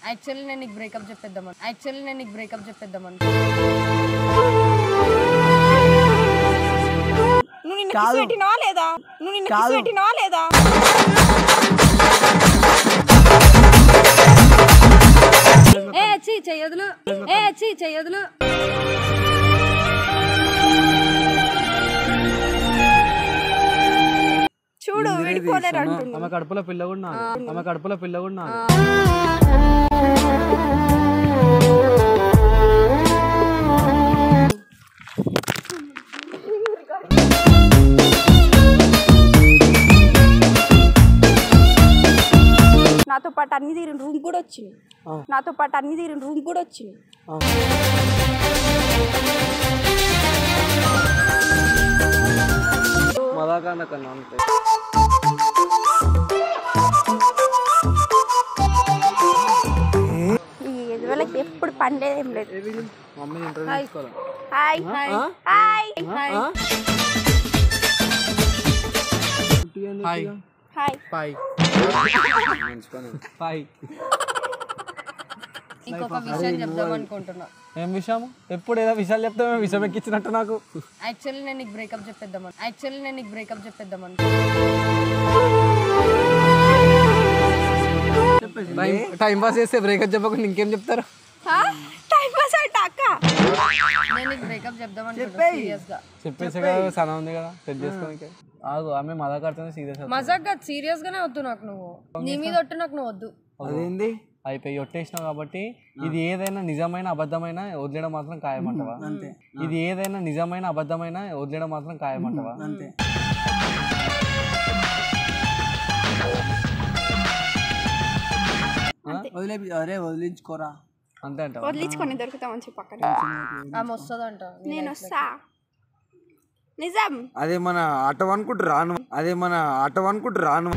Actually నేను నీకు breakup చెప్పేద్దామని actually నేను నీకు బ్రేకప్ చెప్పేద్దామని నువ్వు నిన్న కిస్ పెట్టినావా లేదా నువ్వు నిన్న కిస్ పెట్టినావా లేదా ఏ చీ చెయ్యదులు ఏ చీ చెయ్యదులు చూడు విడిపోలేరు అంటున్నా ఆమె కడుపులో పిల్ల కూడా నాది. ఆమె కడుపులో పిల్ల కూడా నాది. నాతో పాటు అన్ని తీరిన రూమ్ కూడా వచ్చింది నాతో పాటు అన్ని తీరిన రూమ్ కూడా వచ్చింది మదాకాండ కన్నా అంతే ఈ ఎదువలకి ఎప్పుడు పండేదేం లేదు మమ్మీ ఇంటర్వ్యూ తీసుకోవాలి hi hi hi hi hi bye bye ఇంకొక విషయం చెప్దాం అనుకుంటున్నా ఏం విషయం ఎప్పుడు ఏదో విషయాలు చెప్తే మేము విషయం ఎక్కించినట్టు నాకు యాక్చువల్లీ నేను నీకు బ్రేకప్ చెప్పేద్దామని యాక్చువల్లీ నేను నీకు బ్రేకప్ చెప్పేద్దామని టైం టైం పాస్ చేస్తే బ్రేకప్ చెప్పకుండా ఇంకేం చెప్తారు టైం పాస్ అవుట్ అక్క నేను నీకు బ్రేకప్ చెప్దాం అనుకుంటున్నా సీరియస్ గా చెప్పేసి కదా సన ఉంది కదా సెట్ చేసుకోనికి ఆగు ఆమె మదాకాడుతుంది సీరియస్ మజాక్ కాదు సీరియస్ గానే వద్దు నాకు నువ్వు నీ మీద ఒట్టు నాకు నువ్వు వద్దు అదేంది అయిపోయి ఒట్టేసినావు కాబట్టి ఇది ఏదైనా నిజమైన అబద్ధమైన వదిలేయడం మాత్రం ఖాయమంటవా అంతే ఇది ఏదైనా నిజమైన అబద్ధమైన వదిలేయడం మాత్రం ఖాయమంటవా అంతే వదిలే అరే వదిలించుకోరా అంతే అంటవా వదిలించుకొని దొరుకుతామని చెప్పు అక్కడ ఆమె వస్తుందంట నేను వస్తా నిజం అదే మన ఆటో అనుకుంటూ రాను అదే మన ఆటో అనుకుంటూ రాను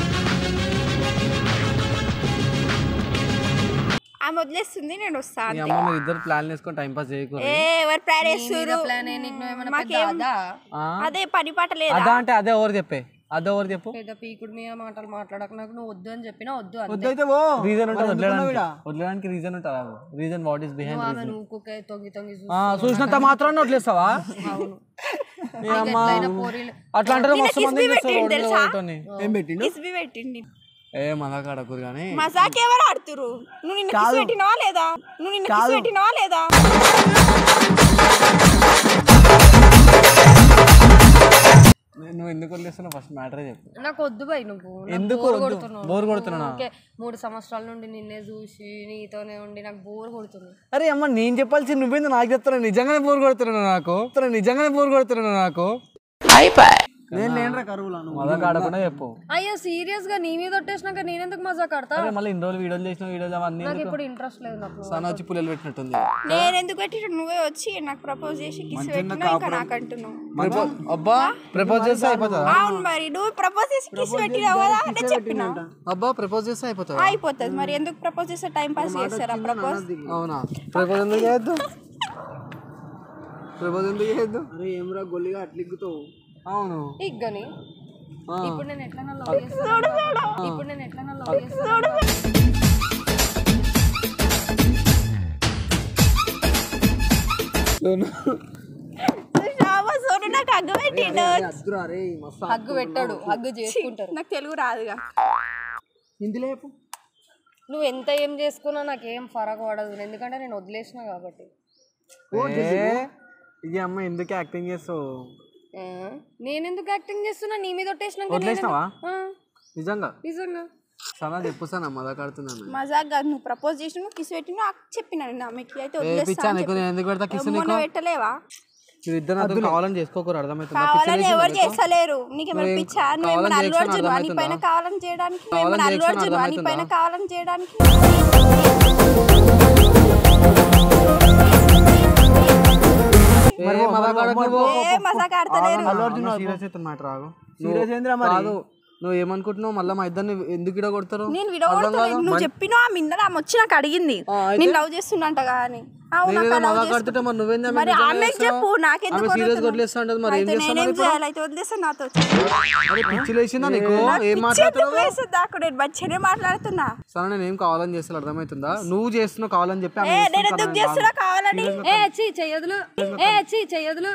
ఆమె వదిలేస్తుంది నేను వస్తా మీ అమ్మ మీరు ఇద్దరు ప్లాన్ వేసుకొని టైం పాస్ చేయకూడదు ఏ ఎవరు ప్లాన్ చేస్తున్నారు ప్లాన్ నీకు నువ్వు ఏమైనా పెద్ద మాకేం అదా అదే పని పాట లేదా అదా అంటే అదే ఎవరు చెప్పే అదే ఎవరు చెప్పు పెద్ద పీకుడు మీద మాటలు మాట్లాడక నాకు నువ్వు వద్దు అని చెప్పినా వద్దు అంతే వద్దయితే ఓ రీజన్ ఉంటుంది వదిలేయడానికి వదిలేయడానికి రీజన్ ఉంటుంది రీజన్ వాట్ ఈస్ బిహైండ్ ఆమె నువ్వు కుక్క తొంగి తొంగి చూసి చూసినంత మాత్రం వదిలేస్తావా అవును ఏ అమ్మా ఎట్లయినా పోరీలు అట్లా అంటే మస్తు మంది కిస్బి పెట్టిండు తెలుసా? ఏం పెట్టిండు కిస్బి పెట్టింది ఏ మళ్ళా కాడకూరు కానీ మజాక్ ఎవరు ఆడుతురు నువ్వు నిన్న కిస్ పెట్టినావా లేదా నువ్వు నిన్న కిస్ పెట్టినావా లేదా నువ్వు ఎందుకు వదిలేస్తున్నావు ఫస్ట్ మ్యాటరే చెప్పు నాకు వద్దు బై నువ్వు నాకు ఎందుకు బోర్ వద్దు? కొడుతున్నావు. బోర్ కొడుతున్నా ఓకే మూడు సంవత్సరాల నుండి నిన్నే చూసి నీతోనే ఉండి నాకు బోర్ కొడుతుంది అరే అమ్మ నేను చెప్పాల్సి నువ్వేంది నాకు చెప్తాను నిజంగానే బోర్ కొడుతున్నాను నాకు నిజంగానే బోర్ కొడుతున్నాను నాకు నేను లేనరా కరువులా నువ్వు మళ్ళా కాడకుండా చెప్పు అయ్యో సీరియస్ గా నీ మీద కొట్టేసినాక నేనెందుకు మజా కడతా అరే మళ్ళీ ఇన్ని రోజులు వీడియోలు చేసిన వీడియోలు అవన్నీ నాకు ఇప్పుడు ఇంట్రెస్ట్ లేదు నాకు సన వచ్చి పుల్లలు పెట్టినట్టుంది నేను ఎందుకు పెట్టిన నువ్వే వచ్చి నాకు ప్రపోజ్ చేసి కిస్ పెట్టినా ఇంకా నాకు అంటున్నావు Propose- అబ్బా ప్రపోజ్ చేస్తే అయిపోతుందా అవును మరి నువ్వు ప్రపోజ్ చేసి కిస్ పెట్టినావు కదా అంటే చెప్పిన అబ్బా ప్రపోజ్ చేస్తే అయిపోతుందా అయిపోతుంది మరి ఎందుకు ప్రపోజ్ చేస్తే టైం పాస్ చేస్తారా ప్రపోజ్ అవునా ప్రపోజ్ ఎందుకు చేయొద్దు ప్రపోజ్ ఎందుకు చేయొద్దు అరే ఏమరా గొల్లిగా అట్లిక్కుతావు అవును ఇగ్గని ఆ. ఇప్పుడు నేను ఎట్లా లవ్ చేస్తాను ఇప్పుడు నేను ఎట్లా లవ్ చేస్తాను సోను నాకు అగ్గ పెట్టిండు అద్దురా అరే మస్తు హగ్గు పెట్టాడు హగ్గు చేసుకుంటారు నాకు తెలుగు రాదుగా హిందీలో చెప్పు నువ్వు ఎంత ఏం చేసుకున్నా నాకేం ఫరక్ పడదు ఎందుకంటే నేను వదిలేసిన కాబట్టి ఏ, ఇది అమ్మ ఎందుకు యాక్టింగ్ చేస్తావు ఆ, నేనెందుకు యాక్టింగ్ చేస్తున్నా నీ మీద కొట్టేసినాక నేను వదిలేసినావా ఎందుకు- ఆ, నిజంగా నిజంగా సనా చెప్పు సనా మదకాడుతున్నాను మజాక్ కాదు నువ్వు ప్రపోజ్ చేసి నువ్వు కిస్ పెట్టి నువ్వు చెప్పిన నేను ఆమెకి అయితే ఏ పిచ్చా వదిలేస్తా నీకు నేను ఎందుకు పెడతా కిస్ మొన్న పెట్టలేవా నువ్వు ఇద్దరు నాతో కావాలని చేసుకోకూరు అర్థమవుతుందా కావాలని ఎవరు చేస్తలేరు నీకేమైనా పిచ్చా నువ్వు ఏమైనా అల్లు చేస్తున్నా అర్జున్ నీ అర్థమవుతుందా? పైన కావాలని చేయడానికి నువ్వు ఏమైనా అల్లు చేస్తున్నా అర్జున్ నీ అర్థమవుతుందా? పైన కావాలని చేయడానికి ఏ మదకాడకు ఏ మజాక్ ఆడతలేరు సీరియస్ అయితే మ్యాటర్ ఆగు సీరియస్ ఏందిరా మరి కాదు నువ్వు ఏమనుకుంటున్నావు మళ్ళీ మా ఇద్దరిని ఎందుకు ఇడ కొడతారు నేను విడగొడతలేదు నువ్వు చెప్పినా ఆ మిన్నర్ ఆమె వచ్చి నాకు అడిగింది నేను లవ్ చేస్తున్నంట అని అవును నేనేదో అక్క, love మగా కడుతుంటే మరి నువ్వేందా మరి ఆమెకు చెప్పు నాకెందుకు సీరియస్ వదులుతున్నావు? కొట్లేస్తా ఉంటుంది మరి ఏం అయితే చేస్తావు నేనేం మరి ఇప్పుడు? చేయాలి అయితే వదిలేస్తే నాతో అరే పిచ్చి లేచిందా నీకు ఏం పిచ్చి మాట్లాడుతున్నావు ఎందుకు వేస్తుంది నాకు నేను మంచిగానే మాట్లాడుతున్నా సరే నేను ఏం కావాలని చేస్తాను అర్థమవుతుందా నువ్వు చేస్తున్నావు కావాలని చెప్పి ఆమె ఏ చేస్తుంది నేను కదా, ఎందుకు నేను చేస్తున్నా కాదు. కావాలని ఏ చీ చెయ్యదులు ఏ చీ చెయ్యదులు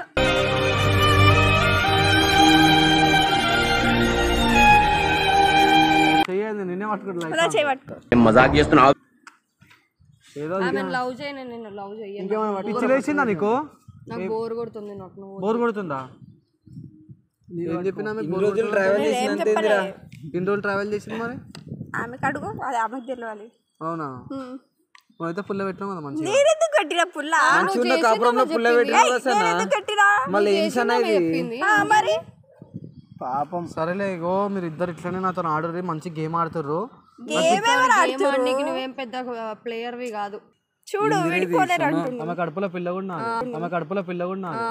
చెయ్యండి నిన్నే పట్టుకుంటా అలా చేయబట్టుకో మజాక్ చేస్తున్నావు ఏదో ఆమె లవ్ చేయను నేను లవ్ చెయ్యను పిచ్చి లేచిందా నీకు నాకు బోర్ కొడుతుంది నాకు నువ్వు బోర్ కొడుతుందా ఏం చెప్పినా ఆమె bore రోజులు ట్రావెల్ ఏం చేసినంత చెప్పలే ఇన్ని రోజులు ట్రావెల్ చేసింది మరి ఆమెకు అడుగు అది ఆమెకు తెలియాలి అవునా ఉమ్. నువ్వైతే పుల్ల పెట్టినావు కదా మంచిగా నేనెందుకు కట్టిన పుల్ల మంచిగా ఉన్న కాపురంలో పుల్ల పెట్టిన నేనెందుకు కట్టినా మళ్ళీ ఏం సన్న ఇది చెప్పింది ఆ, మరి పాపం సరేలే ఇగో మీరు ఇద్దరు ఇట్లనే నాతో ఆడరు మంచి గేమ్ ఆడుతుర్రు గేమ్ ఎవరు ఆడుతున్నారు? ఆడనీకి నువ్వేం పెద్ద ప్లేయర్వి కాదు చూడు విడిపోలేరు అంటున్నా ఆమె కడుపులో పిల్ల కూడా నాది. ఆమె కడుపులో పిల్ల కూడా నాది.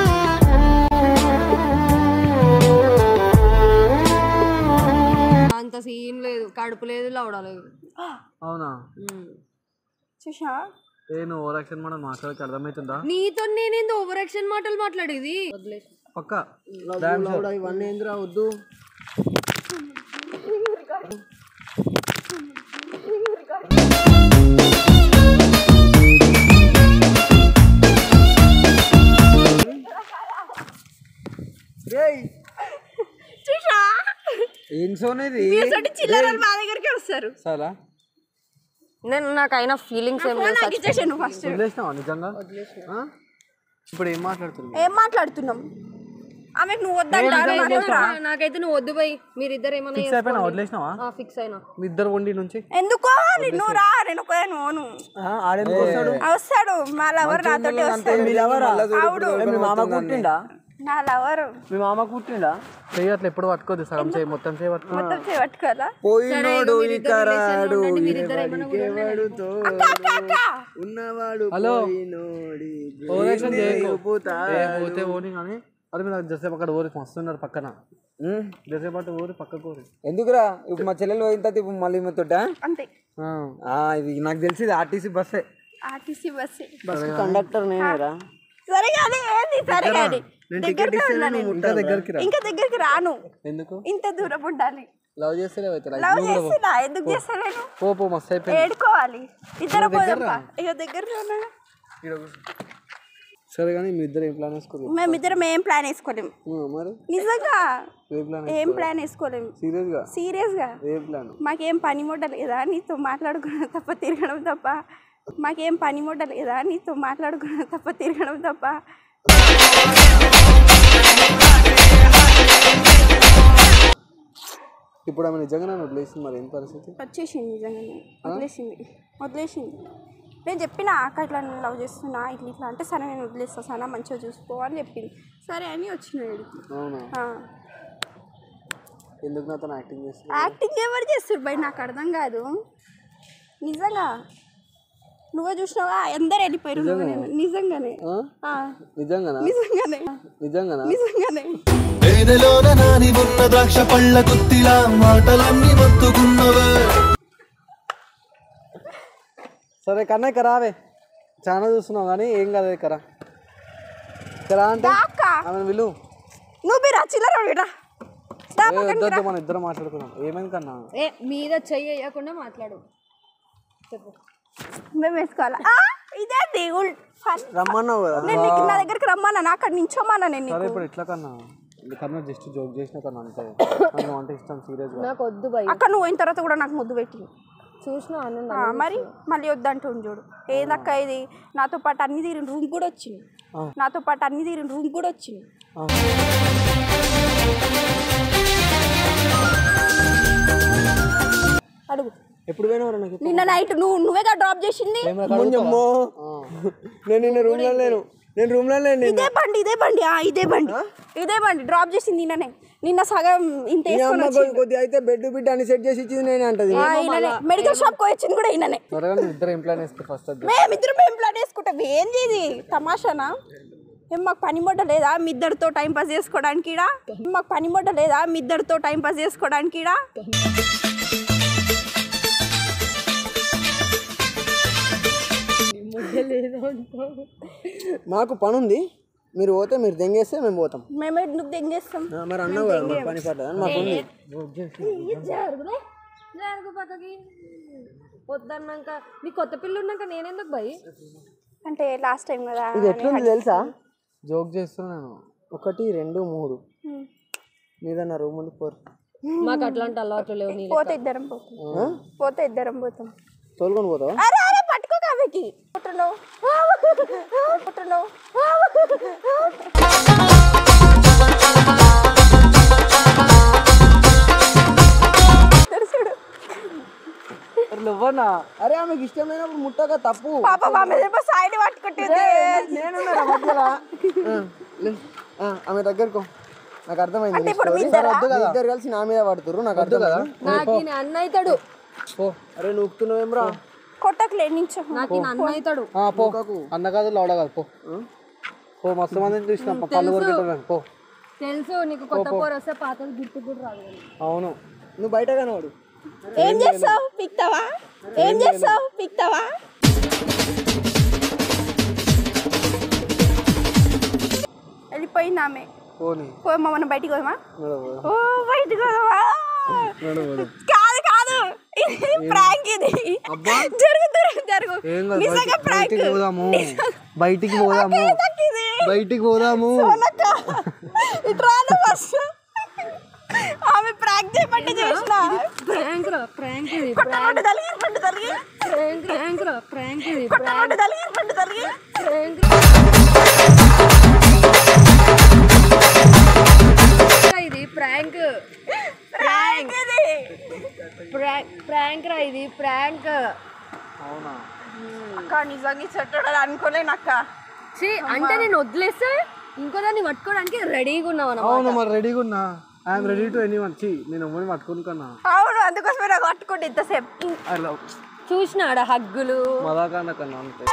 అంత సీన్ లేదు కడుపు లేదు లవడ లేదు అవునా చూసా ఏ నువ్వు ఓవర్ యాక్షన్ మనం మాట్లాడక అర్థమవుతుందా నీతో నేనేందో ఓవర్ యాక్షన్ మాటలు మాట్లాడేది వదిలేసి పక్క ఇవన్నీ ఏందిరా వద్దు చూసా ఏం సోనేది ఇసటి చిల్లరలు మా దగ్గరికి వస్తారు సరే నేను నాకైనా ఫీలింగ్స్ ఏం ఫోన్ నాకు ఇచ్చేసాను ఫస్ట్ వదిలేసినావా నిజంగా ఆ? ఇప్పుడు ఏం మాట్లాడుతున్నావు ఏం మాట్లాడుతున్నాం ఆమెకు నువ్వు వద్దంటా నాకైతే నువ్వు వద్దు పోయి మీరిద్దరు ఏమన్నా ఫిక్స్ అయిపోయినా వదిలేసినావా ఫిక్స్ అయినా మీ ఇద్దరు వండి నుంచి ఎందుకో నువ్వు రా నేను ఒకదే నువ్వు ఆడెందుకు వస్తాడు వస్తాడు మా లవర్ నాతోటి వస్తాడు అవుడు మీ మామ పుట్టిండా నా లవర్ మీ మామ పుట్టిండా చెయ్యి అట్లా ఎప్పుడు పట్టుకోద్దు సగం చెయ్యి మొత్తం చెయ్యి పట్టుకో మొత్తం చేయబట్టుకోవాలా పోయినోడు ఇక రాడు మీరిద్దరు ఏమన్నా కూడా ఎవడుతో అక్క అక్క అక్క ఉన్నవాడు హలో పోయినోడి ఓవర్ యాక్షన్ చేయకు పోతా ఏ, పోతే పోనీ కానీ అది మీరు జసేపు అక్కడ ఊరి వస్తున్నారు పక్కన ఉమ్, జసేపు అటు ఊరి పక్కకు ఊరి ఎందుకురా ఇప్పుడు మా చెల్లెలు పోయిన తర్వాత ఇప్పుడు మళ్ళీ ఈమెతోట అంతే ఆ, ఇది నాకు తెలిసి ఆర్టీసీ బస్సే ఆర్టీసీ బస్సే కండక్టర్ నేనేరా సరే కానీ ఏంది సరే కానీ దగ్గరకే ఉన్నా నేను ఇంకా దగ్గరికి రా ఇంకా దగ్గరికి రాను ఎందుకు ఇంత దూరం ఉండాలి లవ్ చేస్తేనే అవుతారా లవ్ చేస్తున్నా ఎందుకు చేస్తా నేను పో పో మస్తు అయిపోయింది ఏడుకోవాలి ఇద్దరు పోదాంపా ఇక దగ్గరలో ఉన్నా ఈడ కూర్చో. సరే కానీ మీ ఇద్దరు ఏం ప్లాన్ వేసుకోరు మేమిద్దరం ఏం ప్లాన్ వేసుకోలేము మరి నిజంగా ఏ ప్లాన్ ఏం ప్లాన్ వేసుకోలేము సీరియస్గా సీరియస్గా ఏ ప్లాన్ మాకేం పని ముట్ట లేదా నీతో మాట్లాడుకోవడం తప్ప తిరగడం తప్ప మాకేం పని ముట్ట లేదా నీతో మాట్లాడుకోవడం తప్ప తిరగడం తప్ప ఇప్పుడు ఆమె నిజంగా నన్ను వదిలేసింది మరి ఏం పరిస్థితి వచ్చేసింది నిజంగానే వదిలేసింది వదిలేసింది నేను చెప్పిన అక్క ఇట్లా నేను లవ్ చేస్తున్నా ఇట్లా ఇట్లా అంటే సరే నేను వదిలేస్తా సరే మంచిగా చూసుకో అని చెప్పింది సరే అని వచ్చిన వీడికి అవునా ఎందుకు నాతో యాక్టింగ్ చేస్తుంది యాక్టింగ్ ఎవరు చేస్తారు బయట నాకు అర్థం కాదు నిజంగా నువ్వే చూసినావా అందరు వెళ్ళిపోయారు నువ్వు నేను నిజంగానే ఆ, నిజంగానా నిజంగానే నిజంగానా నిజంగానే తేనెలోన నాని ఉన్న ద్రాక్ష పళ్ళ గుత్తిలా మాటలన్నీ మొత్తుకున్నవే సరే కన్నా ఇక్కడ రావే చాలా చూస్తున్నావు కానీ ఏం కాదు ఇక్కడ ఇక్కడ అంటే దా అక్క ఆమె విలు నువ్వు మీరు చిల్లర వీడా దా ఏ, పక్కన వద్దొద్దు మనం ఇద్దరం మాట్లాడుకున్నాం ఏమైంది కన్నా ఏ మీద చెయ్యి వేయకుండా మాట్లాడు చెప్పు మేము వేసుకోవాలా ఆ, ఇదే దేవుడు ఫన్. రమ్మన్నావు కదా నేను నీకు నా దగ్గరికి రమ్మన్నా అక్కడ నించోమన్నా నేను సరే నీకు ఇప్పుడు ఎట్లా కన్నా కన్నా జస్ట్ జోక్ చేసిన కన్నా అంతే నాకు అంటే ఇష్టం సీరియస్గా నాకు వద్దు భయ్ అక్క నువ్వు అయిన తర్వాత కూడా నాకు ముద్దు పెట్టింది చూసిన ఆ, మరి మళ్ళీ వద్దంటుంది చూడు ఏదక్క ఇది నాతో పాటు అన్ని తీరిన రూమ్ కూడా వచ్చింది నాతో పాటు అన్ని తీరిన రూమ్ కూడా వచ్చింది అడుగు ఎప్పుడు పోయినావు నాకు నిన్న నైట్ నువ్వు నువ్వేగా డ్రాప్ చేసింది అమ్మో నేను నిన్న రూమ్ లో లేను నేను రూమ్ లో లేను ఇదే బండి ఇదే బండి ఆ, ఇదే బండి ఇదే బండి డ్రాప్ చేసింది నిన్ననే నిన్న సగం ఇంత వేసుకొని వచ్చింది. కొద్దిగా అయితే బెడ్ బిడ్ అని సెట్ చేసి ఇచ్చింది నేనే అంటది ఆ, ఈయననే మెడికల్ షాప్ కి వచ్చింది కూడా ఈయననే త్వరగా నువ్వు ఇద్దరు ఏం ప్లాన్ వేస్తే ఫస్ట్ అది మేమిద్దరం ఏం ప్లాన్ వేసుకుంటాం ఏంది ఇది తమాషానా ఏం మాకు పని మొట్ట లేదా మీ ఇద్దరితో టైం పాస్ చేసుకోవడానికి ఈడ ఏం మాకు పని మొట్ట లేదా మీ ఇద్దరితో టైం పాస్ చేసుకోవడానికి ఈడ మాకు పని ఉంది మీరు పోతే మీరు దెంగేస్తే మేము పోతాం మేము ఎందుకు దెంగేస్తాం ఆ, మరి అన్నావు కదా మాకు పని పడ్డదని మాకు ఉంది జరుగులే జరుగు పక్కకి వద్దన్నాక నీ కొత్త పిల్ల ఉన్నాక నేనెందుకు భయ్ అంటే లాస్ట్ టైం కదా ఇది ఎట్లుంది తెలుసా జోక్ చేస్తున్నాను ఒకటి రెండు మూడు మీదన్న రూమ్ ఉంది ఫోర్ మాకు అట్లాంటి అలవాట్లు లేవు నీ పోతే ఇద్దరం పోతాం పోతే ఇద్దరం పోతాం తోలుకొని పోతావా అరే అరే పట్టుకో కవికి పుట్టున్నావు పుట్టున్నావు ఇవ్వనా అరే ఆమెకి ఇష్టమైనప్పుడు ముట్టగా తప్పు పాప మా మీద సైడ్ పట్టుకుంటుంది నేను మధ్యలో ఆ, లే. ఆ, ఆమె దగ్గరకు నాకు అర్థమైంది నీ ఇప్పుడు story. మీ ఇద్దరా? వద్దు కదా ఇద్దరు కలిసి నా మీద పడుతురు నాకు అర్థం కదా నాకు ఈయన అన్న అవుతాడు పో అరే నూకుతున్నావేమ్రా కొట్టకులే నించో నాకు ఈయన అన్న అవుతాడు పో అన్న కాదు లౌడ కాదు పో పో మస్తు మందిని చూసిన పళ్ళు కొరుకుంటున్నాను పో తెలుసు నీకు కొత్త పోరు వస్తే పాతది గుర్తు కూడా రాదు అవును నువ్వు బయట కనవాడు ఏం చేస్తావు పిక్తావా ఏం చేస్తావు పిక్తావా వెళ్ళిపోయింది ఆమె పోనీ పోమా మనం బయటికి పోదామా నడవ. ఓ బయటికి పోదామా నడవదు. కాదు కాదు ఇది ప్రాంక్ ఇది జరుగు జరుగు జరుగు ఏం కాదు నిజంగా బయటికి- ప్రాంక్ బయటికి పోదాము బయటికి పోదాము ఇది బయటికి పోదాము సోనక్క ఇట్రా ఫస్ట్ ఆమె ప్రాంక్ చేయమంటే చేసిన ప్రాంక్ రా ప్రాంక్ ఇది పట్టు తలిగి పట్టు తలిగి ప్రాంక్ ప్రాంక్ రా ప్రాంక్ ఇది పట్టు తలిగి పట్టు తలిగి ప్రాంక్ ఇది ప్రాంక్ ప్రాంక్ ఇది ప్రాంక్ రా ఇది ప్రాంక్ అవునా అక్క నిజంగా చెట్టు అనుకోలేను అక్క ఛీ, అంటే నేను వదిలేస్తే ఇంకో దాన్ని పట్టుకోవడానికి రెడీగా ఉన్నావు అన్నమాట అవును మరి రెడీగా ఉన్నా I'm ready to any one చి నేను ఎవరిని పట్టుకుని కన్నా అవును అందుకోసమే నాకు పట్టుకుంటే ఇంతసేపు అలా చూసినాడ హగ్గులు మదాకాండ కన్నా అంతే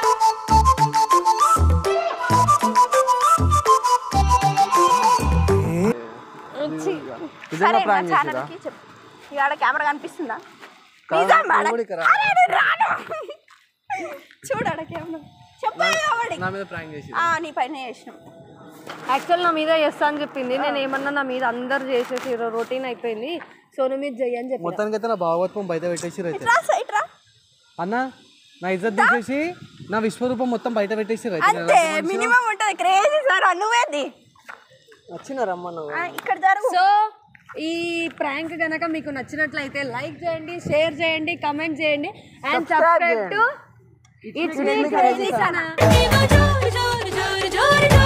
ఛీ, సరే నిజంగా నా ప్రాంక్ చేసిరా ఛానల్కి చెప్పు ఇవాళ కెమెరా కనిపిస్తుందా నిజం మేడం అరే నేను రాను చూడాడ కెమెరా చెప్పాడు నా మీద ప్రాంక్ చేసి ఆ నీ పైన చేసినాం యాక్చువల్ నా మీద చేస్తా అని చెప్పింది నేను ఏమన్నా నా మీద అందరు చేసేసి రొటీన్ అయిపోయింది సో నువ్వు మీద చెయ్యి అని చెప్పి మొత్తానికి అయితే నా భాగవతం బయట పెట్టేసి అయితే రా సైట్ రా అన్న నా ఇజ్జత్ తీసేసి నా విశ్వరూపం మొత్తం బయట పెట్టేసి అయితే అంతే మినిమం ఉంటుంది క్రేజీ సార్ నువ్వేది వచ్చిన రమ్మన్న ఆ, ఇక్కడ జరుగు సో ఈ ప్రాంక్ గనక మీకు నచ్చినట్లయితే లైక్ చేయండి షేర్ చేయండి కమెంట్ చేయండి and subscribe to it's me crazy Sana జోరు జోరు జోరు జోరు